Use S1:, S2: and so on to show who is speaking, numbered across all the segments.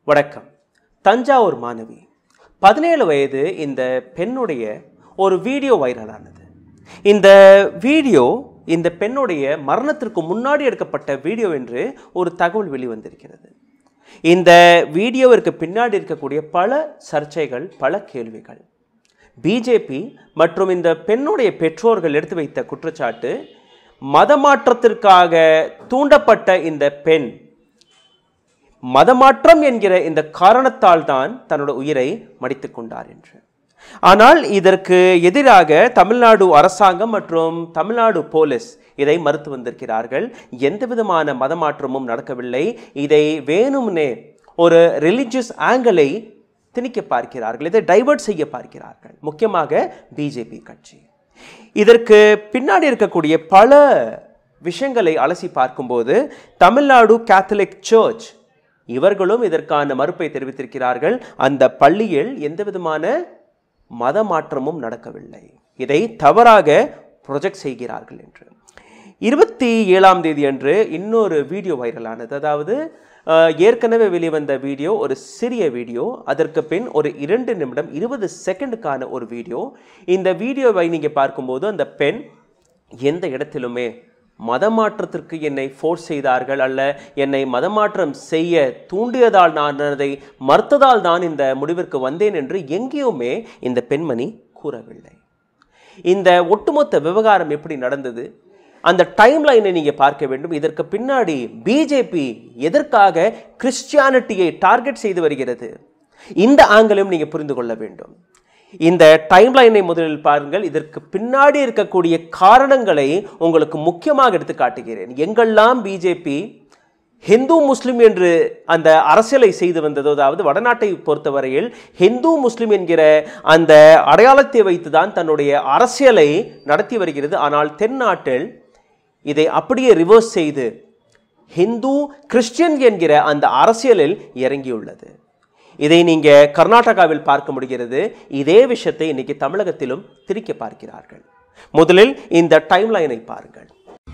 S1: வணக்கம் தஞ்சாவூர் மாணவி பதினேழு வயது இந்த பெண்ணுடைய ஒரு வீடியோ வைரலானது இந்த வீடியோ இந்த பெண்ணுடைய மரணத்திற்கு முன்னாடி எடுக்கப்பட்ட வீடியோ என்று ஒரு தகவல் வெளிவந்திருக்கிறது இந்த வீடியோவிற்கு பின்னாடி இருக்கக்கூடிய பல சர்ச்சைகள் பல கேள்விகள் பிஜேபி மற்றும் இந்த பெண்ணுடைய பெற்றோர்கள் எடுத்து வைத்த குற்றச்சாட்டு மதமாற்றத்திற்காக தூண்டப்பட்ட இந்த பெண் மதமாற்றம் என்கிற இந்த காரணத்தால் தான் தன்னோட உயிரை மடித்துக் கொண்டார் என்று ஆனால் இதற்கு எதிராக தமிழ்நாடு அரசாங்கம் மற்றும் தமிழ்நாடு போலீஸ் இதை மறுத்து வந்திருக்கிறார்கள் எந்த விதமான மதமாற்றமும் நடக்கவில்லை இதை வேணும்னே ஒரு ரிலிஜியஸ் ஆங்கிளை திணிக்க பார்க்கிறார்கள் இதை டைவர்ட் செய்ய பார்க்கிறார்கள் முக்கியமாக பிஜேபி கட்சி இதற்கு பின்னாடி இருக்கக்கூடிய பல விஷயங்களை அலசி பார்க்கும்போது தமிழ்நாடு கேத்தலிக் சர்ச் இவர்களும் இதற்கான மறுப்பை தெரிவித்திருக்கிறார்கள் அந்த பள்ளியில் எந்த விதமான மத மாற்றமும் நடக்கவில்லை இதை தவறாக ப்ரொஜெக்ட் செய்கிறார்கள் என்று இருபத்தி ஏழாம் தேதி அன்று இன்னொரு வீடியோ வைரலானது அதாவது அஹ், ஏற்கனவே வெளிவந்த வீடியோ ஒரு சிறிய வீடியோ அதற்கு பின் ஒரு இரண்டு நிமிடம் இருபது செகண்டுக்கான ஒரு வீடியோ இந்த வீடியோவை நீங்கள் பார்க்கும்போது அந்த பெண் எந்த இடத்திலுமே மதமாற்றத்திற்கு என்னை ஃபோர்ஸ் செய்தார்கள் அல்ல என்னை மதமாற்றம் செய்ய தூண்டியதால் நான் அதை மறுத்ததால் தான் இந்த முடிவிற்கு வந்தேன் என்று எங்கேயுமே இந்த பெண்மணி கூறவில்லை இந்த ஒட்டுமொத்த விவகாரம் எப்படி நடந்தது அந்த டைம் லைனை நீங்கள் பார்க்க வேண்டும் இதற்கு பின்னாடி பிஜேபி எதற்காக கிறிஸ்டியானிட்டியை டார்கெட் செய்து வருகிறது இந்த ஆங்கிலும் நீங்கள் புரிந்து கொள்ள வேண்டும் இந்த டைம் லைனை முதலில் பாருங்கள் இதற்கு பின்னாடி இருக்கக்கூடிய காரணங்களை உங்களுக்கு முக்கியமாக எடுத்து காட்டுகிறேன் எங்கெல்லாம் பிஜேபி ஹிந்து முஸ்லிம் என்று அந்த அரசியலை செய்து வந்ததோ அதாவது வடநாட்டை பொறுத்தவரையில் ஹிந்து முஸ்லிம் என்கிற அந்த அடையாளத்தை வைத்துதான் தன்னுடைய அரசியலை நடத்தி வருகிறது ஆனால் தென்னாட்டில் இதை அப்படியே ரிவர்ஸ் செய்து ஹிந்து கிறிஸ்டியன் என்கிற அந்த அரசியலில் இறங்கியுள்ளது இதை நீங்க கர்நாடகாவில் பார்க்க முடிகிறது இதே விஷயத்தை இன்னைக்கு தமிழகத்திலும் திரிக்க பார்க்கிறார்கள் முதலில் இந்த டைம் லைனை பாருங்கள்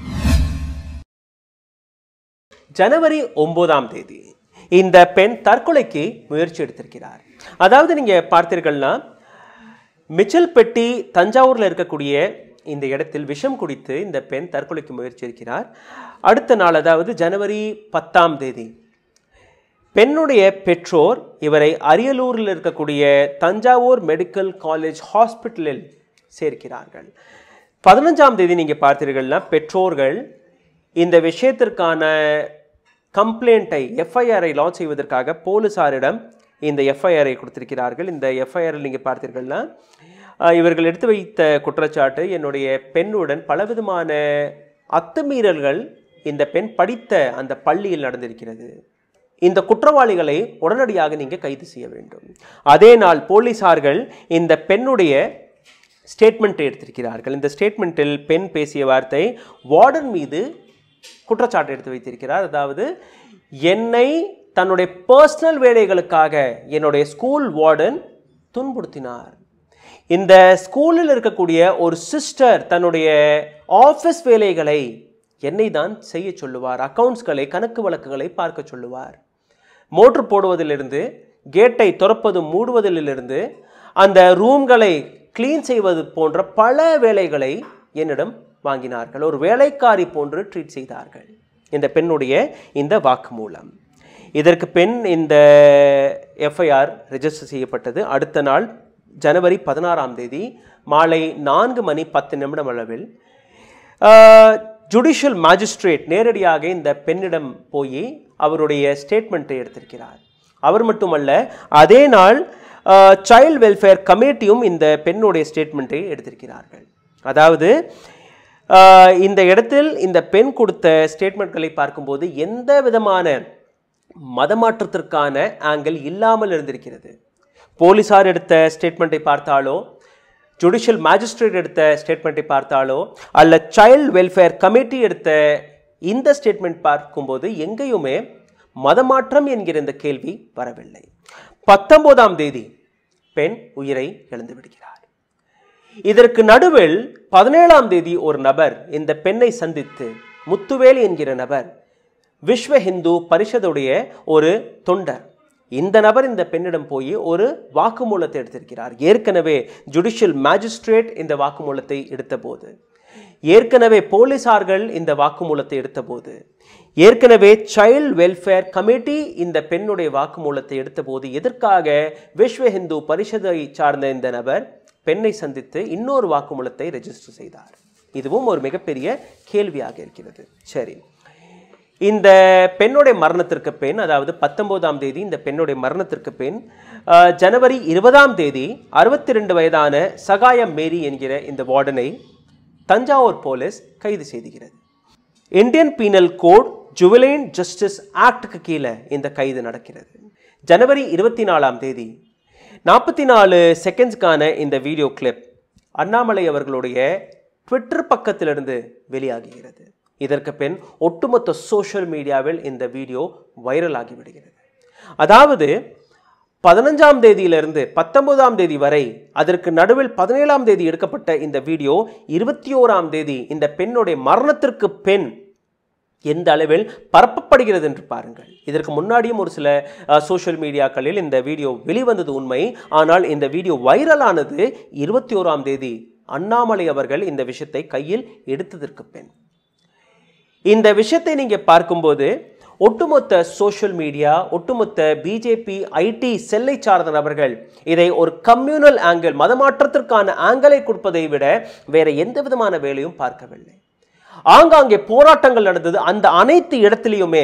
S1: ஜனவரி ஒன்பதாம் தேதி இந்த பெண் தற்கொலைக்கு முயற்சி எடுத்திருக்கிறார் அதாவது நீங்க பார்த்தீர்கள்னா மிச்சல்பட்டி தஞ்சாவூர்ல இருக்கக்கூடிய இந்த இடத்தில் விஷம் குடித்து இந்த பெண் தற்கொலைக்கு முயற்சி இருக்கிறார் அடுத்த நாள் அதாவது ஜனவரி பத்தாம் தேதி பெண்ணுடைய பெற்றோர் இவரை அரியலூரில் இருக்கக்கூடிய தஞ்சாவூர் மெடிக்கல் காலேஜ் ஹாஸ்பிட்டலில் சேர்க்கிறார்கள் பதினஞ்சாம் தேதி நீங்கள் பார்த்தீர்கள்னா பெற்றோர்கள் இந்த விஷயத்திற்கான கம்ப்ளைண்ட்டை எஃப்ஐஆரை லான்ச் செய்வதற்காக போலீசாரிடம் இந்த எஃப்ஐஆரை கொடுத்திருக்கிறார்கள் இந்த எஃப்ஐஆரில் நீங்கள் பார்த்தீர்கள்னா அஹ், இவர்கள் எடுத்து வைத்த குற்றச்சாட்டு என்னுடைய பெண்ணுடன் பலவிதமான அத்துமீறல்கள் இந்த பெண் படித்த அந்த பள்ளியில் நடந்திருக்கிறது இந்த குற்றவாளிகளை உடனடியாக நீங்கள் கைது செய்ய வேண்டும் அதே நாள் போலீசார்கள் இந்த பெண்ணுடைய ஸ்டேட்மெண்ட் எடுத்திருக்கிறார்கள் இந்த ஸ்டேட்மெண்ட்டில் பெண் பேசிய வார்த்தை வார்டன் மீது குற்றச்சாட்டு எடுத்து வைத்திருக்கிறார் அதாவது என்னை தன்னுடைய பர்சனல் வேலைகளுக்காக என்னுடைய ஸ்கூல் வார்டன் துன்புறுத்தினார் இந்த ஸ்கூலில் இருக்கக்கூடிய ஒரு சிஸ்டர் தன்னுடைய ஆஃபீஸ் வேலைகளை என்னை தான் செய்ய சொல்லுவார் அக்கவுண்ட்ஸ்களை கணக்கு வழக்குகளை பார்க்க சொல்லுவார் மோட்ரு போடுவதிலிருந்து கேட்டை திறப்பது மூடுவதிலிருந்து அந்த ரூம்களை க்ளீன் செய்வது போன்ற பல வேலைகளை என்னிடம் வாங்கினார்கள் ஒரு வேலைக்காரி போன்று ட்ரீட் செய்தார்கள் இந்த பெண்ணுடைய இந்த வாக்குமூலம் இதற்கு பெண் இந்த எஃப்ஐஆர் ரெஜிஸ்டர் செய்யப்பட்டது அடுத்த நாள் ஜனவரி பதினாறாம் தேதி மாலை நான்கு மணி பத்து நிமிடம் அளவில் ஜுடிஷியல் மேஜிஸ்ட்ரேட் நேரடியாக இந்த பெண்ணிடம் போய் அவருடைய ஸ்டேட்மெண்ட்டை எடுத்திருக்கிறார் அவர் மட்டுமல்ல அதே நாள் சைல்ட் வெல்ஃபேர் கமிட்டியும் இந்த பெண்ணுடைய ஸ்டேட்மெண்ட்டை எடுத்திருக்கிறார்கள் அதாவது ஆஹ், இந்த இடத்தில் இந்த பெண் கொடுத்த ஸ்டேட்மெண்ட்களை பார்க்கும்போது எந்த விதமான மதமாற்றத்திற்கான ஆங்கிள் இல்லாமல் இருந்திருக்கிறது போலீசார் எடுத்த ஸ்டேட்மெண்ட்டை பார்த்தாலோ ஜுடிஷியல் மேஜிஸ்ட்ரேட் எடுத்த ஸ்டேட்மெண்ட்டை பார்த்தாலோ அல்ல சைல்ட் வெல்ஃபேர் கமிட்டி எடுத்த இந்த ஸ்டேட்மெண்ட் பார்க்கும்போது எங்கேயுமே மதமாற்றம் என்கிற இந்த கேள்வி வரவில்லை பத்தொன்பதாம் தேதி பெண் உயிரை இழந்து விடுகிறார் இதற்கு நடுவில் பதினேழாம் தேதி ஒரு நபர் இந்த பெண்ணை சந்தித்து முத்துவேல் என்கிற நபர் விஸ்வ ஹிந்து பரிஷதுடைய ஒரு தொண்டர் இந்த நபர் இந்த பெண்ணிடம் போய் ஒரு வாக்குமூலத்தை எடுத்திருக்கிறார் ஏற்கனவே ஜுடிஷியல் மேஜிஸ்ட்ரேட் இந்த வாக்குமூலத்தை எடுத்தபோது ஏற்கனவே போலீசார்கள் இந்த வாக்குமூலத்தை எடுத்தபோது ஏற்கனவே சைல்ட் வெல்ஃபேர் கமிட்டி இந்த பெண்ணுடைய வாக்குமூலத்தை எடுத்தபோது எதற்காக விஸ்வ ஹிந்து பரிஷதை சார்ந்த இந்த நபர் பெண்ணை சந்தித்து இன்னொரு வாக்குமூலத்தை ரெஜிஸ்டர் செய்தார் இதுவும் ஒரு மிகப்பெரிய கேள்வியாக இருக்கிறது சரி இந்த பெண்ணுடைய மரணத்திற்கு பின் அதாவது பத்தொன்பதாம் தேதி இந்த பெண்ணுடைய மரணத்திற்கு பின் அஹ், ஜனவரி இருபதாம் தேதி அறுபத்தி ரெண்டு வயதான சகாயம் மேரி என்கிற இந்த வார்டனை தஞ்சாவூர் போலீஸ் கைது செய்துகிறது இந்தியன் பீனல் கோட் ஜுவலைன் ஜஸ்டிஸ் ஆக்டுக்கு கீழே இந்த கைது நடக்கிறது ஜனவரி இருபத்தி நாலாம் தேதி நாற்பத்தி நாலு செகண்ட்ஸ்க்கான இந்த வீடியோ கிளிப் அண்ணாமலை அவர்களுடைய ட்விட்டர் பக்கத்திலிருந்து வெளியாகுகிறது இதற்கு பின் ஒட்டுமொத்த சோஷியல் மீடியாவில் இந்த வீடியோ வைரல் ஆகிவிடுகிறது அதாவது பதினஞ்சாம் தேதியிலிருந்து பத்தொன்பதாம் தேதி வரை அதற்கு நடுவில் பதினேழாம் தேதி எடுக்கப்பட்ட இந்த வீடியோ இருபத்தி ஓராம் தேதி இந்த பெண்ணுடைய மரணத்திற்கு பெண் எந்த அளவில் பரப்பப்படுகிறது என்று பாருங்கள் இதற்கு முன்னாடியும் ஒரு சில சோஷியல் மீடியாக்களில் இந்த வீடியோ வெளிவந்தது உண்மை ஆனால் இந்த வீடியோ வைரலானது இருபத்தி ஓராம் தேதி அண்ணாமலை அவர்கள் இந்த விஷயத்தை கையில் எடுத்ததற்கு பெண் இந்த விஷயத்தை நீங்க பார்க்கும்போது ஒட்டுமொத்த சோஷியல் மீடியா ஒட்டுமொத்த பிஜேபி ஐடி செல்லை சார்ந்த நபர்கள் இதை ஒரு கம்யூனல் ஆங்கிள் மதமாற்றத்திற்கான ஆங்கிளை கொடுப்பதை விட வேற எந்த விதமான வேலையும் பார்க்கவில்லை ஆங்காங்கே போராட்டங்கள் நடந்தது அந்த அனைத்து இடத்திலையுமே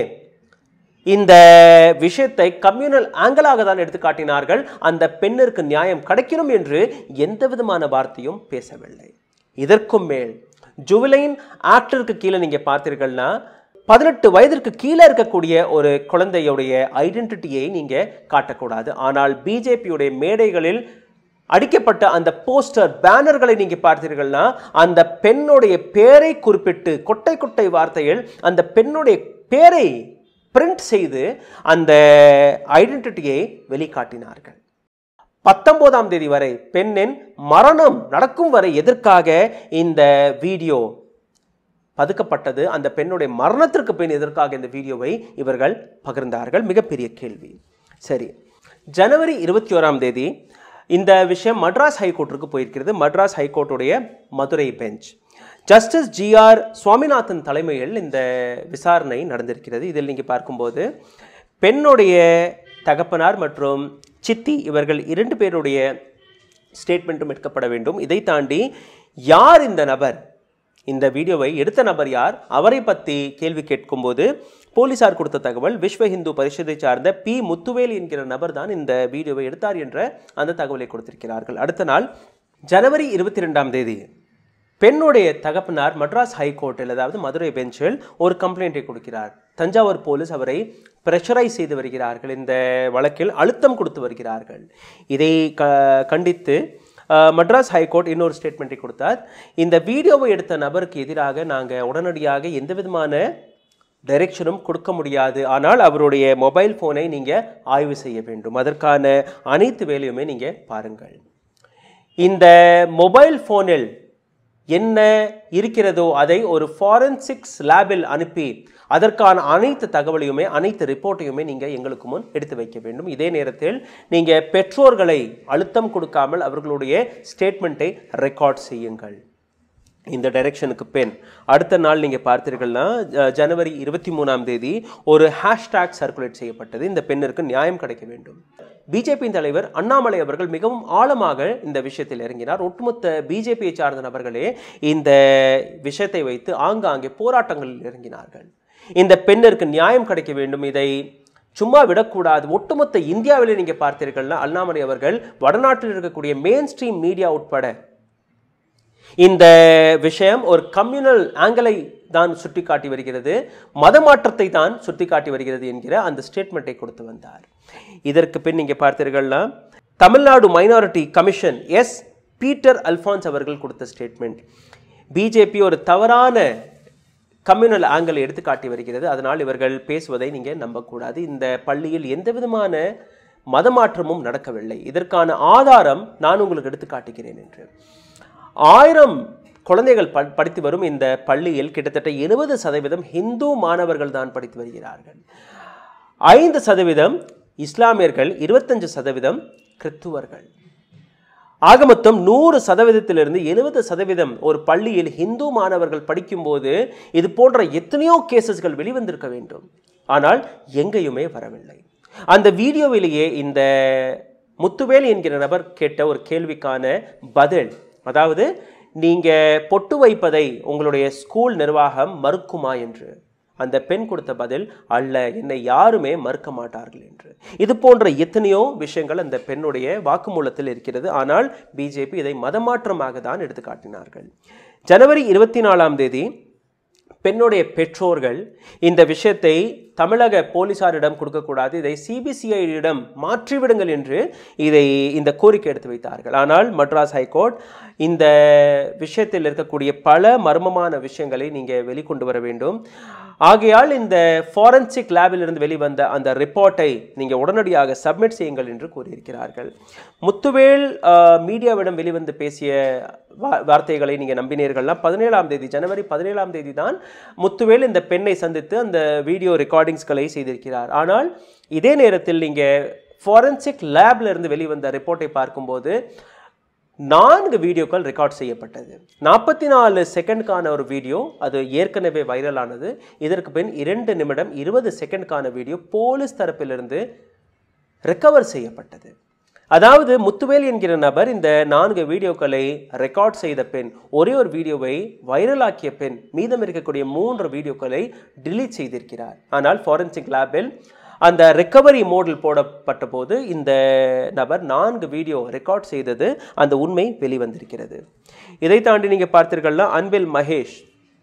S1: இந்த விஷயத்தை கம்யூனல் ஆங்கிளாக தான் எடுத்து காட்டினார்கள் அந்த பெண்ணிற்கு நியாயம் கிடைக்கணும் என்று எந்த விதமான வார்த்தையும் பேசவில்லை இதற்கும் மேல் ஜுவலைன் ஆக்டருக்கு கீழே நீங்க பார்த்தீர்கள்னா பதினெட்டு வயதிற்கு கீழே இருக்கக்கூடிய ஒரு குழந்தையுடைய ஐடென்டிட்டியை நீங்க காட்டக்கூடாது ஆனால் பிஜேபியுடைய மேடைகளில் அடிக்கப்பட்ட அந்த போஸ்டர் பேனர்களை நீங்க பார்த்தீர்கள்னா அந்த பெண்ணுடைய பேரை குறிப்பிட்டு கொட்டை கொட்டை வார்த்தையில் அந்த பெண்ணுடைய பேரை பிரிண்ட் செய்து அந்த ஐடென்டிட்டியை வெளிக்காட்டினார்கள் பத்தொன்பதாம் தேதி வரை பெண்ணின் மரணம் நடக்கும் வரை எதற்காக இந்த வீடியோ பதுக்கப்பட்டது அந்த பெண்ணுடைய மரணத்திற்கு பின் எதற்காக இந்த வீடியோவை இவர்கள் பகிர்ந்தார்கள் மிகப்பெரிய கேள்வி சரி ஜனவரி இருபத்தி ஓராம் தேதி இந்த விஷயம் மட்ராஸ் ஹைகோர்ட்டிற்கு போயிருக்கிறது மட்ராஸ் ஹைகோர்ட்டுடைய Madurai bench justice GR Swaminathan தலைமையில் இந்த விசாரணை நடந்திருக்கிறது இதில் நீங்கள் பார்க்கும்போது பெண்ணுடைய தகப்பனார் மற்றும் சித்தி இவர்கள் இரண்டு பேருடைய ஸ்டேட்மெண்ட்டும் எடுக்கப்பட வேண்டும் இதை தாண்டி யார் இந்த நபர் இந்த வீடியோவை எடுத்த நபர் யார் அவரை பற்றி கேள்வி கேட்கும்போது போலீசார் கொடுத்த தகவல் விஸ்வ இந்து பரிஷத்தை சார்ந்த பி முத்துவேல் என்கிற நபர் தான் இந்த வீடியோவை எடுத்தார் என்ற அந்த தகவலை கொடுத்திருக்கிறார்கள் அடுத்த நாள் ஜனவரி இருபத்தி ரெண்டாம் தேதி பெண்ணுடைய தகப்பனார் மட்ராஸ் ஹைகோர்ட்டில் அதாவது மதுரை பெஞ்சில் ஒரு கம்ப்ளைண்ட்டை கொடுக்கிறார் தஞ்சாவூர் போலீஸ் அவரை ப்ரெஷரைஸ் செய்து வருகிறார்கள் இந்த வழக்கில் அழுத்தம் கொடுத்து வருகிறார்கள் இதை க கண்டித்து அஹ், மட்ராஸ் ஹைகோர்ட் இன்னொரு ஸ்டேட்மெண்ட்டை கொடுத்தார் இந்த வீடியோவை எடுத்த நபருக்கு எதிராக நாங்கள் உடனடியாக எந்த விதமான டைரெக்ஷனும் கொடுக்க முடியாது ஆனால் அவருடைய மொபைல் ஃபோனை நீங்கள் ஆய்வு செய்ய வேண்டும் அதற்கான அனைத்து வேலையுமே நீங்கள் பாருங்கள் இந்த மொபைல் ஃபோனில் என்ன இருக்கிறதோ அதை ஒரு ஃபாரன்சிக்ஸ் லேபில் அனுப்பி அதற்கான அனைத்து தகவலையுமே அனைத்து ரிப்போர்ட்டையுமே நீங்கள் எங்களுக்கு முன் எடுத்து வைக்க வேண்டும் இதே நேரத்தில் நீங்கள் பெற்றோர்களை அழுத்தம் கொடுக்காமல் அவர்களுடைய ஸ்டேட்மெண்ட்டை ரெக்கார்ட் செய்யுங்கள் இந்த டைரக்ஷனுக்கு பெண் அடுத்த நாள் நீங்கள் பார்த்தீர்கள்னா ஜ- ஜனவரி இருபத்தி மூணாம் தேதி ஒரு ஹேஷ்டேக் சர்க்குலேட் செய்யப்பட்டது இந்த பெண்ணிற்கு நியாயம் கிடைக்க வேண்டும் பிஜேபியின் தலைவர் அண்ணாமலை அவர்கள் மிகவும் ஆழமாக இந்த விஷயத்தில் இறங்கினார் ஒட்டுமொத்த பிஜேபியை சார்ந்த நபர்களே இந்த விஷயத்தை வைத்து ஆங்காங்கே போராட்டங்களில் இறங்கினார்கள் இந்த பெண்ணிற்கு நியாயம் கிடைக்க வேண்டும் இதை சும்மா விடக்கூடாது ஒட்டுமொத்த இந்தியாவிலே நீங்கள் பார்த்தீர்கள்னா அண்ணாமலை அவர்கள் வடநாட்டில் இருக்கக்கூடிய மெயின் ஸ்ட்ரீம் மீடியா உட்பட இந்த விஷயம் ஒரு கம்யூனல் ஆங்கிளை தான் சுட்டிக்காட்டி வருகிறது மதமாற்றத்தை தான் சுட்டிக்காட்டி வருகிறது என்கிற அந்த ஸ்டேட்மெண்ட்டை கொடுத்து வந்தார் இதற்கு பின் நீங்க பார்த்தீர்கள்னா Tamil Nadu minority commission S Peter Alphonse அவர்கள் கொடுத்த ஸ்டேட்மெண்ட் பிஜேபி ஒரு தவறான கம்யூனல் ஆங்கிள் எடுத்து காட்டி வருகிறது அதனால் இவர்கள் பேசுவதை நீங்கள் நம்பக்கூடாது இந்த பள்ளியில் எந்த விதமான மதமாற்றமும் நடக்கவில்லை இதற்கான ஆதாரம் நான் உங்களுக்கு எடுத்து காட்டுகிறேன் என்று ஆயிரம் குழந்தைகள் ப படித்து வரும் இந்த பள்ளியில் கிட்டத்தட்ட எழுபது சதவீதம் ஹிந்து மாணவர்கள் தான் படித்து வருகிறார்கள் ஐந்து சதவீதம் இஸ்லாமியர்கள் இருபத்தஞ்சு சதவீதம் கிறித்துவர்கள் ஆக மொத்தம் நூறு சதவீதத்திலிருந்து எழுபது சதவீதம் ஒரு பள்ளியில் ஹிந்து மாணவர்கள் படிக்கும்போது இது போன்ற எத்தனையோ கேசஸ்கள் வெளிவந்திருக்க வேண்டும் ஆனால் எங்கேயுமே வரவில்லை அந்த வீடியோவிலேயே இந்த முத்துவேல் என்கிற நபர் கேட்ட ஒரு கேள்விக்கான பதில் அதாவது நீங்க பொட்டு வைப்பதை உங்களுடைய ஸ்கூல் நிர்வாகம் மறுக்குமா என்று அந்த பெண் கொடுத்த பதில் அல்ல என்னை யாருமே மறுக்க மாட்டார்கள் என்று இது போன்ற எத்தனையோ விஷயங்கள் அந்த பெண்ணுடைய வாக்குமூலத்தில் இருக்கிறது ஆனால் பிஜேபி இதை மதமாற்றமாக தான் எடுத்து காட்டினார்கள் ஜனவரி இருபத்தி நாலாம் தேதி பெண்ணுடைய பெற்றோர்கள் இந்த விஷயத்தை தமிழக போலீசாரிடம் கொடுக்கக்கூடாது இதை சிபிசிஐடியிடம் மாற்றிவிடுங்கள் என்று இதை இந்த கோரிக்கை எடுத்து வைத்தார்கள் ஆனால் மட்ராஸ் ஹைகோர்ட் இந்த விஷயத்தில் இருக்கக்கூடிய பல மர்மமான விஷயங்களை நீங்கள் வெளிக்கொண்டு வர வேண்டும் ஆகையால் இந்த ஃபாரன்சிக் லேபிலிருந்து வெளிவந்த அந்த ரிப்போர்ட்டை நீங்கள் உடனடியாக சப்மிட் செய்யுங்கள் என்று கூறியிருக்கிறார்கள் முத்துவேல் ஆஹ், மீடியாவிடம் வெளிவந்து பேசிய வா- வார்த்தைகளை நீங்கள் நம்பினீர்கள்னா பதினேழாம் தேதி ஜனவரி பதினேழாம் தேதி தான் முத்துவேல் இந்த பெண்ணை சந்தித்து அந்த வீடியோ ரெக்கார்டிங்ஸ்களை செய்திருக்கிறார் ஆனால் இதே நேரத்தில் நீங்கள் ஃபாரன்சிக் லேப்ல இருந்து வெளிவந்த ரிப்போர்ட்டை பார்க்கும்போது நான்கு வீடியோக்கள் ரெக்கார்ட் செய்யப்பட்டது நாற்பத்தி நாலு செகண்ட்கான ஒரு வீடியோ அது ஏற்கனவே வைரலானது இதற்கு பின் இரண்டு நிமிடம் இருபது செகண்ட்கான வீடியோ போலீஸ் தரப்பிலிருந்து ரெக்கவர் செய்யப்பட்டது அதாவது முத்துவேல் என்கிற நபர் இந்த நான்கு வீடியோக்களை ரெக்கார்ட் செய்த பெண் ஒரே ஒரு வீடியோவை வைரலாக்கிய பெண் மீதம் இருக்கக்கூடிய மூன்று வீடியோக்களை delete செய்திருக்கிறார் ஆனால் ஃபாரன்சிக் லேபில் அந்த ரெக்கவரி மோடில் போடப்பட்ட போது இந்த நபர் நான்கு வீடியோ ரெக்கார்ட் செய்தது அந்த உண்மை வெளிவந்திருக்கிறது இதை தாண்டி நீங்கள் பார்த்தீர்கள்னா அன்பில் மகேஷ்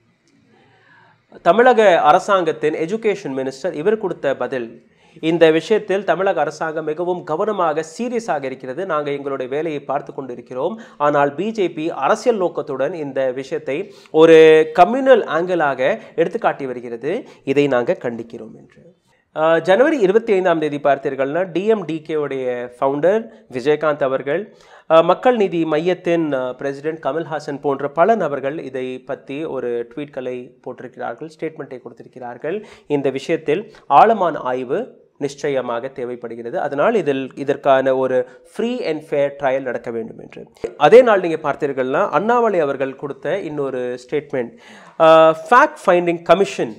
S1: தமிழக அரசாங்கத்தின் எஜுகேஷன் மினிஸ்டர் இவர் கொடுத்த பதில் இந்த விஷயத்தில் தமிழக அரசாங்கம் மிகவும் கவனமாக சீரியஸாக இருக்கிறது நாங்கள் எங்களுடைய வேலையை பார்த்து கொண்டிருக்கிறோம் ஆனால் பிஜேபி அரசியல் நோக்கத்துடன் இந்த விஷயத்தை ஒரு கம்யூனல் ஆங்கிளாக எடுத்துக்காட்டி வருகிறது இதை நாங்கள் கண்டிக்கிறோம் என்று அஹ், ஜனவரி இருபத்தி ஐந்தாம் தேதி பார்த்தீர்கள்னா டிஎம்டிகேவுடைய ஃபவுண்டர் விஜயகாந்த் அவர்கள் அஹ், மக்கள் நீதி மையத்தின் பிரசிடென்ட் கமல்ஹாசன் போன்ற பல நபர்கள் இதை பற்றி ஒரு ட்வீட்களை போட்டிருக்கிறார்கள் ஸ்டேட்மெண்ட்டை கொடுத்திருக்கிறார்கள் இந்த விஷயத்தில் ஆழமான ஆய்வு நிச்சயமாக தேவைப்படுகிறது அதனால் இதில் இதற்கான ஒரு ஃப்ரீ அண்ட் ஃபேர் ட்ரையல் நடக்க வேண்டும் என்று அதே நாள் நீங்கள் பார்த்தீர்கள்னா அண்ணாமலை அவர்கள் கொடுத்த இன்னொரு statement fact finding commission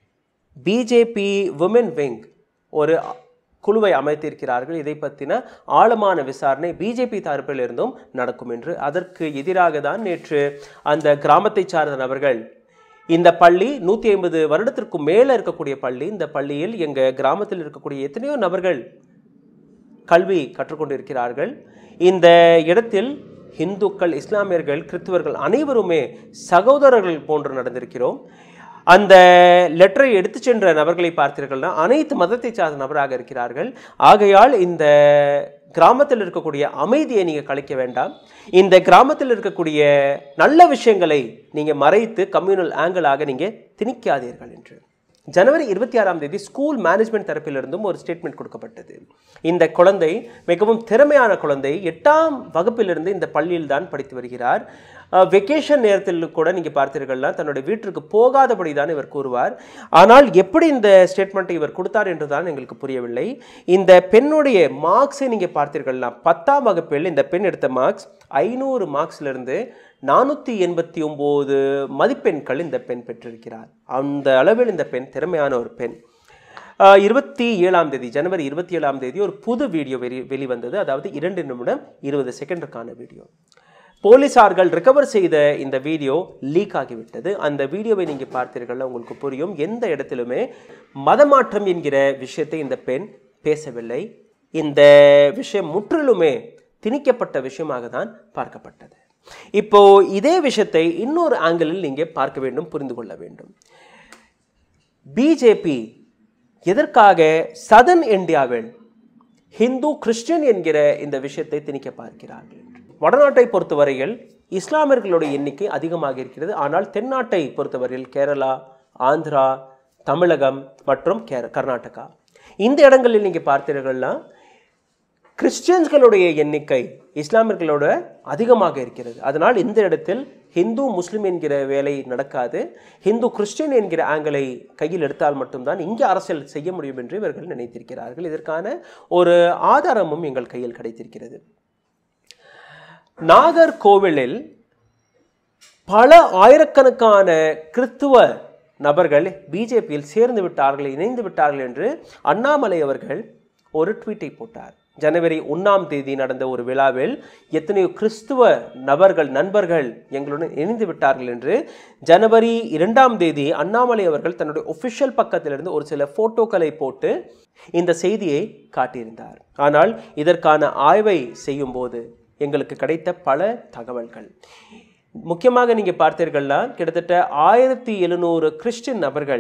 S1: BJP women wing ஒரு குழுவை அமைத்திருக்கிறார்கள் இதை பற்றின ஆழமான விசாரணை பிஜேபி தரப்பில் இருந்தும் நடக்கும் என்று அதற்கு எதிராக தான் நேற்று அந்த கிராமத்தை சார்ந்த நபர்கள் இந்த பள்ளி நூற்றி ஐம்பது வருடத்திற்கு மேலே இருக்கக்கூடிய பள்ளி இந்த பள்ளியில் எங்கள் கிராமத்தில் இருக்கக்கூடிய எத்தனையோ நபர்கள் கல்வி கற்றுக்கொண்டிருக்கிறார்கள் இந்த இடத்தில் இந்துக்கள் இஸ்லாமியர்கள் கிறிஸ்துவர்கள் அனைவருமே சகோதரர்கள் போன்று நடந்திருக்கிறோம் அந்த லெட்டரை எடுத்து சென்ற நபர்களை பார்த்தீர்கள்னா அனைத்து மதத்தை சார்ந்த நபராக இருக்கிறார்கள் ஆகையால் இந்த கிராமத்தில் இருக்கக்கூடிய அமைதியை நீங்கள் கலைக்க வேண்டாம் இந்த கிராமத்தில் இருக்கக்கூடிய நல்ல விஷயங்களை நீங்கள் மறைத்து கம்யூனல் ஆங்கிளாக நீங்கள் திணிக்காதீர்கள் என்று ஜனவரி இருபத்தி ஆறாம் தேதி ஸ்கூல் மேனேஜ்மெண்ட் தரப்பிலிருந்தும் ஒரு ஸ்டேட்மெண்ட் கொடுக்கப்பட்டது இந்த குழந்தை மிகவும் திறமையான குழந்தை எட்டாம் வகுப்பிலிருந்து இந்த பள்ளியில் தான் படித்து வருகிறார் வெக்கேஷன் நேரத்தில் கூட நீங்கள் பார்த்தீர்கள்னா தன்னுடைய வீட்டிற்கு போகாதபடி தான் இவர் கூறுவார் ஆனால் எப்படி இந்த ஸ்டேட்மெண்ட்டை இவர் கொடுத்தார் என்று தான் எங்களுக்கு புரியவில்லை இந்த பெண்ணுடைய மார்க்ஸை நீங்கள் பார்த்தீர்கள்னா பத்தாம் வகுப்பில் இந்த பெண் எடுத்த மார்க்ஸ் ஐநூறு மார்க்ஸ்லேருந்து நானூற்றி எண்பத்தி ஒம்பது மதிப்பெண்கள் இந்த பெண் பெற்றிருக்கிறார் அந்த அளவில் இந்த பெண் திறமையான ஒரு பெண் ஆஹ் இருபத்தி ஏழாம் தேதி ஜனவரி இருபத்தி ஏழாம் தேதி ஒரு புது வீடியோ வெளி வெளிவந்தது அதாவது இரண்டு நிமிடம் இருபது செகண்டுக்கான வீடியோ போலீசார்கள் ரெக்கவர் செய்த இந்த வீடியோ லீக் ஆகிவிட்டது அந்த வீடியோவை நீங்கள் பார்த்தீர்கள் உங்களுக்கு புரியும் எந்த இடத்திலுமே மதமாற்றம் என்கிற விஷயத்தை இந்த பெண் பேசவில்லை இந்த விஷயம் முற்றிலுமே திணிக்கப்பட்ட விஷயமாக தான் பார்க்கப்பட்டது இப்போ இதே விஷயத்தை இன்னொரு ஆங்கிளில் நீங்கள் பார்க்க வேண்டும் புரிந்து கொள்ள வேண்டும் பிஜேபி எதற்காக சதன் இந்தியாவில் ஹிந்து கிறிஸ்டியன் என்கிற இந்த விஷயத்தை திணிக்க பார்க்கிறார்கள் என்று. வடநாட்டை பொறுத்தவரையில் இஸ்லாமியர்களுடைய எண்ணிக்கை அதிகமாக இருக்கிறது ஆனால் தென்னாட்டை பொறுத்தவரையில் கேரளா ஆந்திரா தமிழகம் மற்றும் கேர கர்நாடகா இந்த இடங்களில் நீங்கள் பார்த்தீர்கள்னா கிறிஸ்டியன்ஸ்களுடைய எண்ணிக்கை இஸ்லாமியர்களோட அதிகமாக இருக்கிறது அதனால் இந்த இடத்தில் ஹிந்து முஸ்லிம் என்கிற வேலை நடக்காது ஹிந்து கிறிஸ்டியன் என்கிற ஆங்கிளை கையில் எடுத்தால் மட்டும்தான் இங்கே அரசியல் செய்ய முடியும் என்று இவர்கள் நினைத்திருக்கிறார்கள் இதற்கான ஒரு ஆதாரமும் எங்கள் கையில் கிடைத்திருக்கிறது நாகர்கோவிலில் பல ஆயிரக்கணக்கான கிறித்துவ நபர்கள் பிஜேபியில் சேர்ந்து விட்டார்கள் இணைந்து விட்டார்கள் என்று அண்ணாமலை அவர்கள் ஒரு ட்வீட்டை போட்டார் ஜனவரி ஒன்றாம் தேதி நடந்த ஒரு விழாவில் எத்தனையோ கிறிஸ்துவ நபர்கள் நண்பர்கள் எங்களுடன் இணைந்து விட்டார்கள் என்று ஜனவரி இரண்டாம் தேதி அண்ணாமலை அவர்கள் தன்னுடைய ஒஃபிஷியல் பக்கத்திலிருந்து ஒரு சில போட்டோக்களை போட்டு இந்த செய்தியை காட்டியிருந்தார் ஆனால் இதற்கான ஆய்வை செய்யும்போது எங்களுக்கு கிடைத்த பல தகவல்கள் முக்கியமாக நீங்க பார்த்தீர்கள்னா கிட்டத்தட்ட ஆயிரத்தி எழுநூறு கிறிஸ்டின் நபர்கள்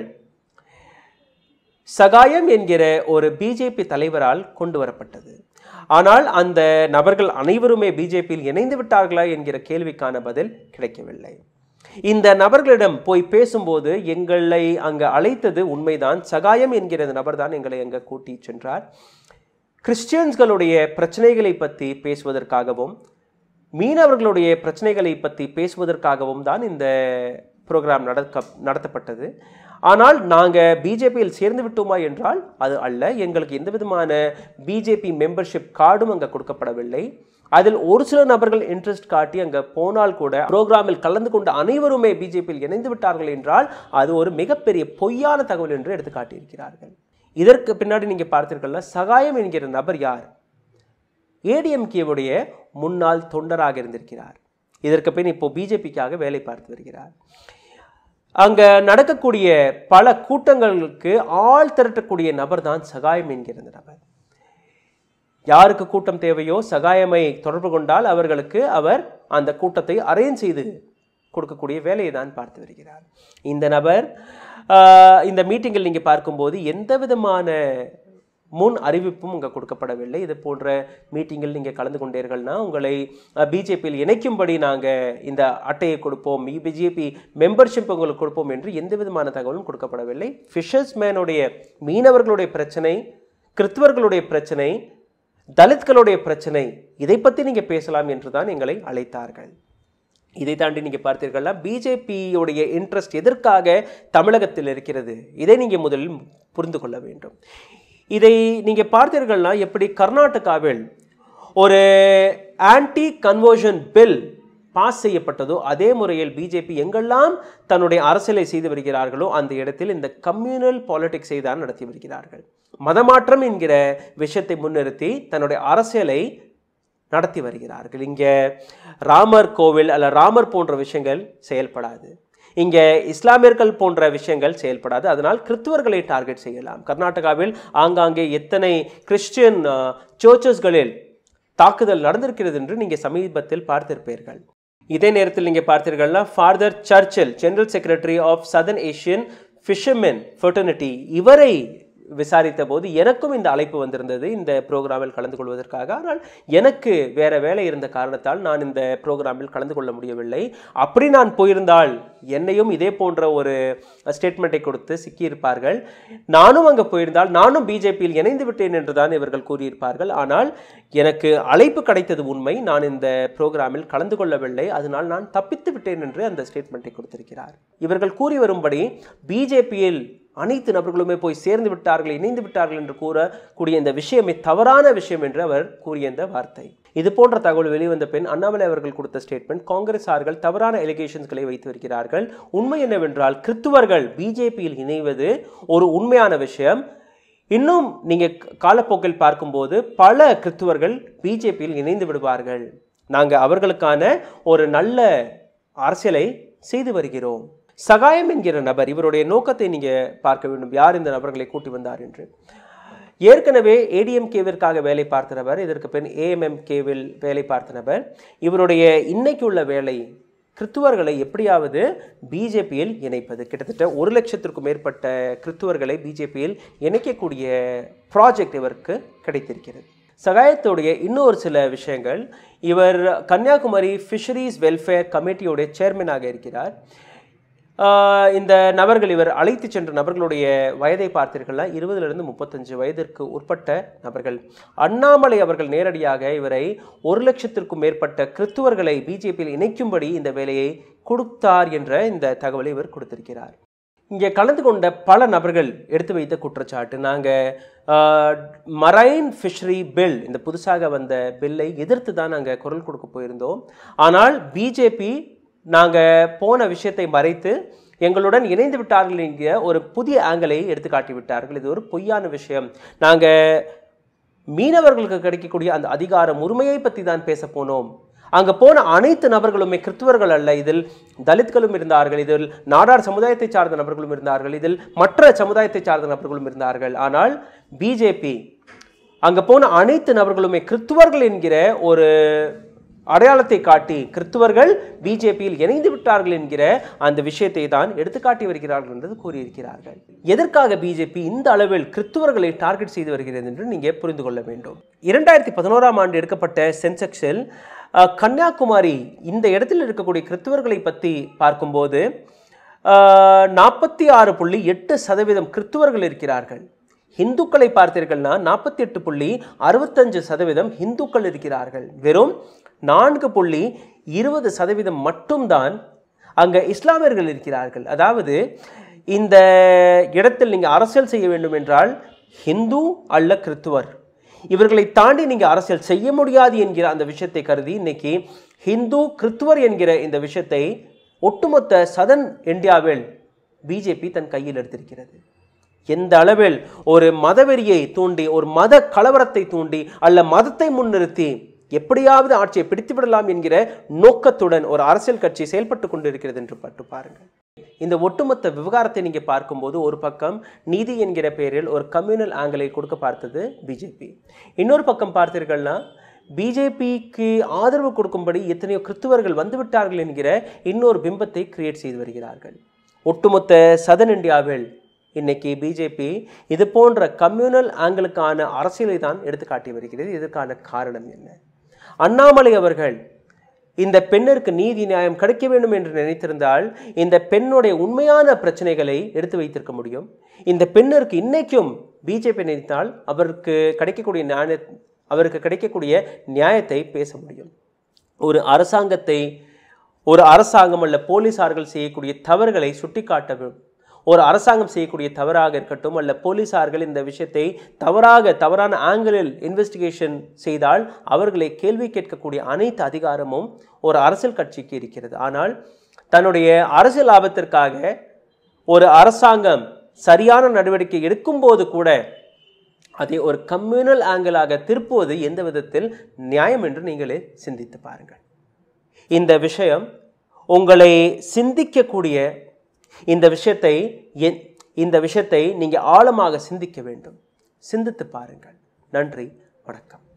S1: சகாயம் என்கிற ஒரு பிஜேபி தலைவரால் கொண்டு வரப்பட்டது ஆனால் அந்த நபர்கள் அனைவருமே பிஜேபியில் இணைந்து விட்டார்களா என்கிற கேள்விக்கான பதில் கிடைக்கவில்லை இந்த நபர்களிடம் போய் பேசும்போது எங்களை அங்கு அழைத்தது உண்மைதான் சகாயம் என்கிற நபர் தான் எங்களை அங்கே கூட்டி சென்றார் கிறிஸ்டியன்ஸ்களுடைய பிரச்சனைகளை பற்றி பேசுவதற்காகவும் மீனவர்களுடைய பிரச்சனைகளை பற்றி பேசுவதற்காகவும் தான் இந்த ப்ரோக்ராம் நடக்க நடத்தப்பட்டது ஆனால் நாங்கள் பிஜேபியில் சேர்ந்து விட்டோமா என்றால் அது அல்ல எங்களுக்கு எந்த விதமான பிஜேபி மெம்பர்ஷிப் கார்டும் அங்கே கொடுக்கப்படவில்லை அதில் ஒரு சில நபர்கள் இன்ட்ரெஸ்ட் காட்டி அங்கே போனால் கூட ப்ரோக்ராமில் கலந்து கொண்ட அனைவருமே பிஜேபியில் இணைந்து விட்டார்கள் என்றால் அது ஒரு மிகப்பெரிய பொய்யான தகவல் என்று எடுத்து காட்டியிருக்கிறார்கள் இதற்கு பின்னாடி நீங்கள் பார்த்தீர்கள்னா சகாயம் என்கிற நபர் யார் ஏடிஎம்கேவுடைய முன்னாள் தொண்டராக இருந்திருக்கிறார் இதற்கு பின் இப்போ பிஜேபிக்காக வேலை பார்த்து வருகிறார் அங்க நடக்கக்கூடிய பல கூட்டங்களுக்கு ஆள் திரட்டக்கூடிய நபர் தான் சகாயம் என்கிற இந்த நபர் யாருக்கு கூட்டம் தேவையோ சகாயமை தொடர்பு கொண்டால் அவர்களுக்கு அவர் அந்த கூட்டத்தை அரேஞ்ச் செய்து கொடுக்கக்கூடிய வேலையை தான் பார்த்து வருகிறார் இந்த நபர் ஆஹ், இந்த மீட்டிங்கில் நீங்கள் பார்க்கும்போது எந்த விதமான முன் அறிவிப்பும் அங்கே கொடுக்கப்படவில்லை இது போன்ற மீட்டிங்கில் நீங்கள் கலந்து கொண்டீர்கள்னா உங்களை பிஜேபியில் இணைக்கும்படி நாங்கள் இந்த அட்டையை கொடுப்போம் பிஜேபி மெம்பர்ஷிப் உங்களுக்கு கொடுப்போம் என்று எந்த விதமான தகவலும் கொடுக்கப்படவில்லை ஃபிஷர்ஸ் மேனுடைய மீனவர்களுடைய பிரச்சனை கிறிஸ்துவர்களுடைய பிரச்சனை தலித்களுடைய பிரச்சனை இதை பற்றி நீங்கள் பேசலாம் என்று தான் எங்களை அழைத்தார்கள் இதை தாண்டி நீங்கள் பார்த்தீர்கள்னா பிஜேபியோடைய இன்ட்ரெஸ்ட் எதற்காக தமிழகத்தில் இருக்கிறது இதை நீங்கள் முதலில் புரிந்து கொள்ள வேண்டும் இதை நீங்கள் பார்த்தீர்கள்னா எப்படி கர்நாடகாவில் ஒரு ஆன்டி கன்வர்ஷன் பில் பாஸ் செய்யப்பட்டதோ அதே முறையில் பிஜேபி எங்கெல்லாம் தன்னுடைய அரசியலை செய்து வருகிறார்களோ அந்த இடத்தில் இந்த கம்யூனல் பாலிடிக்ஸை தான் நடத்தி வருகிறார்கள் மதமாற்றம் என்கிற விஷயத்தை முன்னிறுத்தி தன்னுடைய அரசியலை நடத்தி வருகிறார்கள் இங்கே ராமர் கோவில் அல்ல ராமர் போன்ற விஷயங்கள் செயல்படாது இங்கே இஸ்லாமியர்கள் போன்ற விஷயங்கள் செயல்படாது அதனால் கிறிஸ்துவர்களை டார்கெட் செய்யலாம் கர்நாடகாவில் ஆங்காங்கே எத்தனை கிறிஸ்டியன் சர்ச்சஸ்களில் தாக்குதல் நடந்திருக்கிறது என்று நீங்கள் சமீபத்தில் பார்த்திருப்பீர்கள் இதே நேரத்தில் நீங்கள் பார்த்தீர்கள்னா father Churchill general secretary of southern Asian fishermen fraternity இவரை விசாரித்த போது எனக்கும் இந்த அழைப்பு வந்திருந்தது இந்த ப்ரோக்ராமில் கலந்து கொள்வதற்காக ஆனால் எனக்கு வேற வேலை இருந்த காரணத்தால் நான் இந்த ப்ரோக்ராமில் கலந்து கொள்ள முடியவில்லை அப்படி நான் போயிருந்தால் என்னையும் இதே போன்ற ஒரு ஸ்டேட்மெண்ட்டை கொடுத்து சிக்கியிருப்பார்கள் நானும் அங்கே போயிருந்தால் நானும் பிஜேபியில் இணைந்து விட்டேன் என்று தான் இவர்கள் கூறியிருப்பார்கள் ஆனால் எனக்கு அழைப்பு கிடைத்தது உண்மை நான் இந்த ப்ரோக்ராமில் கலந்து கொள்ளவில்லை அதனால் நான் தப்பித்து விட்டேன் என்று அந்த ஸ்டேட்மெண்ட்டை கொடுத்திருக்கிறார் இவர்கள் கூறி வரும்படி பிஜேபியில் அனைத்து நபர்களுமே போய் சேர்ந்து விட்டார்கள் இணைந்து விட்டார்கள் என்று கூறக்கூடிய இந்த விஷயமே தவறான விஷயம் என்று அவர் கூறிய இந்த வார்த்தை இது போன்ற தகவல் வெளிவந்த பின் அண்ணாமலை அவர்கள் கொடுத்த ஸ்டேட்மெண்ட் காங்கிரசார்கள் தவறான எலிகேஷன்ஸ்களை வைத்து வருகிறார்கள் உண்மை என்னவென்றால் கிறித்துவர்கள் பிஜேபியில் இணைவது ஒரு உண்மையான விஷயம் இன்னும் நீங்க காலப்போக்கில் பார்க்கும்போது பல கிறித்துவர்கள் பிஜேபியில் இணைந்து விடுவார்கள் நாங்க அவர்களுக்கான ஒரு நல்ல அரசியலை செய்து வருகிறோம் சகாயம் என்கிற நபர் இவருடைய நோக்கத்தை நீங்க பார்க்க வேண்டும் யார் இந்த நபர்களை கூட்டி வந்தார் என்று ஏற்கனவே ஏடிஎம்கேவிற்காக வேலை பார்த்த நபர் இதற்கு பின் ஏஎம்எம்கேவில் வேலை பார்த்த நபர் இவருடைய இன்னைக்கு உள்ள வேலை கிறித்துவர்களை எப்படியாவது பிஜேபியில் இணைப்பது கிட்டத்தட்ட ஒரு லட்சத்திற்கும் மேற்பட்ட கிறித்துவர்களை பிஜேபியில் இணைக்கக்கூடிய ப்ராஜெக்ட் இவருக்கு கிடைத்திருக்கிறது சகாயத்துடைய இன்னொரு சில விஷயங்கள் இவர் கன்னியாகுமரி ஃபிஷரிஸ் வெல்ஃபேர் கமிட்டியோடைய சேர்மனாக இருக்கிறார் ஆஹ் இந்த நபர்கள் இவர் அழைத்து சென்ற நபர்களுடைய வயதை பார்த்தீர்கள்னா இருபதிலிருந்து முப்பத்தஞ்சு வயதிற்கு உட்பட்ட நபர்கள் அண்ணாமலை அவர்கள் நேரடியாக இவரை ஒரு லட்சத்திற்கும் மேற்பட்ட கிறித்துவர்களை பிஜேபியில் இணைக்கும்படி இந்த வேலையை கொடுத்தார் என்ற இந்த தகவலை இவர் கொடுத்திருக்கிறார் இங்கே கலந்து கொண்ட பல நபர்கள் எடுத்து வைத்த குற்றச்சாட்டு நாங்கள் மரைன் ஃபிஷரி பில் இந்த புதுசாக வந்த பில்லை எதிர்த்து தான் நாங்கள் குரல் கொடுக்க போயிருந்தோம் ஆனால் பிஜேபி நாங்கள் போன விஷயத்தை மறைத்து எங்களுடன் இணைந்து விட்டார்கள் என்கிற ஒரு புதிய ஆங்கிளை எடுத்து காட்டி விட்டார்கள் இது ஒரு பொய்யான விஷயம் நாங்கள் மீனவர்களுக்கு கிடைக்கக்கூடிய அந்த அதிகாரம் உரிமையை பற்றி தான் பேச போனோம் அங்க போன அனைத்து நபர்களுமே கிறிஸ்துவர்கள் அல்ல இதில் தலித்களும் இருந்தார்கள் இதில் நாடார் சமுதாயத்தை சார்ந்த நபர்களும் இருந்தார்கள் இதில் மற்ற சமுதாயத்தை சார்ந்த நபர்களும் இருந்தார்கள் ஆனால் பிஜேபி அங்க போன அனைத்து நபர்களுமே கிறிஸ்துவர்கள் என்கிற ஒரு அடையாளத்தை காட்டி கிறிஸ்துவர்கள் பிஜேபியில் இணைந்து விட்டார்கள் என்கிற அந்த விஷயத்தை தான் எடுத்துக்காட்டி வருகிறார்கள் என்று கூறியிருக்கிறார்கள் எதற்காக பிஜேபி இந்த அளவில் கிறிஸ்துவர்களை டார்கெட் செய்து வருகிறது என்று நீங்க புரிந்து கொள்ள வேண்டும் இரண்டாயிரத்தி பதினோராம் ஆண்டு எடுக்கப்பட்ட சென்செக்ஸில் அஹ், கன்னியாகுமரி இந்த இடத்தில் இருக்கக்கூடிய கிறிஸ்துவர்களை பற்றி பார்க்கும்போது நாற்பத்தி ஆறு புள்ளி எட்டு சதவீதம் கிறிஸ்துவர்கள் இருக்கிறார்கள் இந்துக்களை பார்த்தீர்கள்னா நாற்பத்தி எட்டு புள்ளி அறுபத்தஞ்சு சதவீதம் இந்துக்கள் இருக்கிறார்கள் வெறும் நான்கு புள்ளி இருபது சதவீதம் மட்டும்தான் அங்க இஸ்லாமியர்கள் இருக்கிறார்கள் அதாவது இந்த இடத்தில் நீங்க அரசியல் செய்ய வேண்டும் என்றால் ஹிந்து அல்ல கிறித்துவர் இவர்களை தாண்டி நீங்க அரசியல் செய்ய முடியாது என்கிற அந்த விஷயத்தை கருதி இன்னைக்கு ஹிந்து கிறித்துவர் என்கிற இந்த விஷயத்தை ஒட்டுமொத்த சதன் இந்தியாவில் பிஜேபி தன் கையில் எடுத்திருக்கிறது எந்த அளவில் ஒரு மதவெறியை தூண்டி ஒரு மத கலவரத்தை தூண்டி அல்ல மதத்தை முன்னிறுத்தி எப்படியாவது ஆட்சியை பிடித்து விடலாம் என்கிற நோக்கத்துடன் ஒரு அரசியல் கட்சி செயல்பட்டு கொண்டிருக்கிறது என்று பட்டு பாருங்கள் இந்த ஒட்டுமொத்த விவகாரத்தை நீங்க பார்க்கும்போது ஒரு பக்கம் நீதி என்கிற பெயரில் ஒரு கம்யூனல் ஆங்கிளை கொடுக்க பார்த்தது பிஜேபி இன்னொரு பக்கம் பார்த்தீர்கள்னா பிஜேபிக்கு ஆதரவு கொடுக்கும்படி எத்தனையோ கிறிஸ்துவர்கள் வந்துவிட்டார்கள் என்கிற இன்னொரு பிம்பத்தை கிரியேட் செய்து வருகிறார்கள் ஒட்டுமொத்த சதன் இந்தியாவில் இன்னைக்கு பிஜேபி இது போன்ற கம்யூனல் ஆங்கிளுக்கான அரசியலை தான் எடுத்து காட்டி வருகிறது இதற்கான காரணம் என்ன அண்ணாமலை அவர்கள் இந்த பெண்ணிற்கு நீதி நியாயம் கிடைக்க வேண்டும் என்று நினைத்திருந்தால் இந்த பெண்ணுடைய உண்மையான பிரச்சனைகளை எடுத்து வைத்திருக்க முடியும் இந்த பெண்ணிற்கு இன்னைக்கும் பிஜேபி நினைத்தால் அவருக்கு கிடைக்கக்கூடிய நியாய அவருக்கு கிடைக்கக்கூடிய நியாயத்தை பேச முடியும் ஒரு அரசாங்கத்தை ஒரு அரசாங்கம் அல்ல போலீசார்கள் செய்யக்கூடிய தவறுகளை சுட்டிக்காட்ட வேண்டும் ஒரு அரசாங்கம் செய்யக்கூடிய தவறாக இருக்கட்டும் அல்ல போலீசார்கள் இந்த விஷயத்தை தவறாக தவறான ஆங்கிளில் இன்வெஸ்டிகேஷன் செய்தால் அவர்களை கேள்வி கேட்கக்கூடிய அனைத்து அதிகாரமும் ஒரு அரசியல் கட்சிக்கு இருக்கிறது ஆனால் தன்னுடைய அரசியல் லாபத்திற்காக ஒரு அரசாங்கம் சரியான நடவடிக்கை எடுக்கும்போது கூட அதை ஒரு கம்யூனல் ஆங்கிளாக திருப்புவது எந்த விதத்தில் நியாயம் என்று நீங்களே சிந்தித்து பாருங்கள் இந்த விஷயம் உங்களை சிந்திக்கக்கூடிய இந்த விஷயத்தை எ- இந்த விஷயத்தை நீங்கள் ஆழமாக சிந்திக்க வேண்டும் சிந்தித்து பாருங்கள் நன்றி வணக்கம்